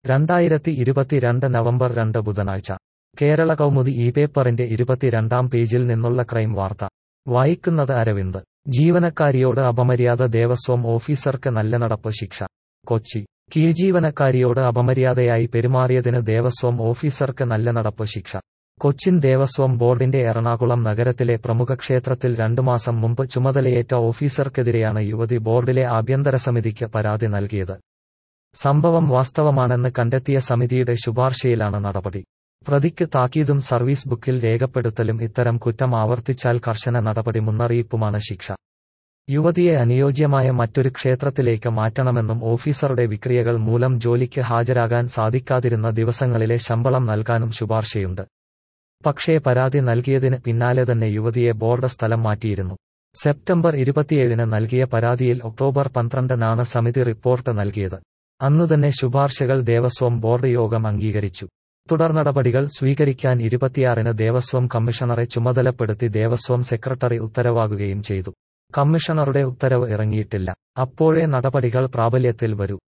രണ്ടായിരത്തി ഇരുപത്തിരണ്ട് നവംബർ രണ്ട് ബുധനാഴ്ച കേരള കൗമുദി ഈ പേപ്പറിന്റെ ഇരുപത്തിരണ്ടാം പേജിൽ നിന്നുള്ള ക്രൈം വാർത്ത വായിക്കുന്നത് അരവിന്ദ് ജീവനക്കാരിയോട് അപമര്യാദ ദേവസ്വം ഓഫീസർക്ക് നല്ല നടപ്പ് ശിക്ഷ കൊച്ചി കീഴ്ജീവനക്കാരിയോട് അപമര്യാദയായി പെരുമാറിയതിന് ദേവസ്വം ഓഫീസർക്ക് നല്ല നടപ്പ് ശിക്ഷ കൊച്ചിൻ ദേവസ്വം ബോർഡിന്റെ എറണാകുളം നഗരത്തിലെ പ്രമുഖ ക്ഷേത്രത്തിൽ രണ്ടു മാസം മുമ്പ് ചുമതലയേറ്റ ഓഫീസർക്കെതിരെയാണ് യുവതി ബോർഡിലെ ആഭ്യന്തര സമിതിക്ക് പരാതി നൽകിയത് സംഭവം വാസ്തവമാണെന്ന് കണ്ടെത്തിയ സമിതിയുടെ ശുപാർശയിലാണ് നടപടി പ്രതിക്ക് താക്കീതും സർവീസ് ബുക്കിൽ രേഖപ്പെടുത്തലും ഇത്തരം കുറ്റം ആവർത്തിച്ചാൽ കർശന നടപടി മുന്നറിയിപ്പുമാണ് ശിക്ഷ യുവതിയെ അനുയോജ്യമായ മറ്റൊരു ക്ഷേത്രത്തിലേക്ക് മാറ്റണമെന്നും ഓഫീസറുടെ വിക്രിയകൾ മൂലം ജോലിക്ക് ഹാജരാകാൻ സാധിക്കാതിരുന്ന ദിവസങ്ങളിലെ ശമ്പളം നൽകാനും ശുപാർശയുണ്ട് പക്ഷേ പരാതി നൽകിയതിന് പിന്നാലെ തന്നെ യുവതിയെ ബോർഡ് സ്ഥലം മാറ്റിയിരുന്നു സെപ്റ്റംബർ ഇരുപത്തിയേഴിന് നൽകിയ പരാതിയിൽ ഒക്ടോബർ പന്ത്രണ്ടിനാണ് സമിതി റിപ്പോർട്ട് നൽകിയത് അന്നുതന്നെ ശുപാർശകൾ ദേവസ്വം ബോർഡ് യോഗം അംഗീകരിച്ചു തുടർ നടപടികൾ സ്വീകരിക്കാൻ ഇരുപത്തിയാറിന് ദേവസ്വം കമ്മീഷണറെ ചുമതലപ്പെടുത്തി ദേവസ്വം സെക്രട്ടറി ഉത്തരവാകുകയും ചെയ്തു കമ്മീഷണറുടെ ഉത്തരവ് ഇറങ്ങിയിട്ടില്ല അപ്പോഴേ നടപടികൾ പ്രാബല്യത്തിൽ വരൂ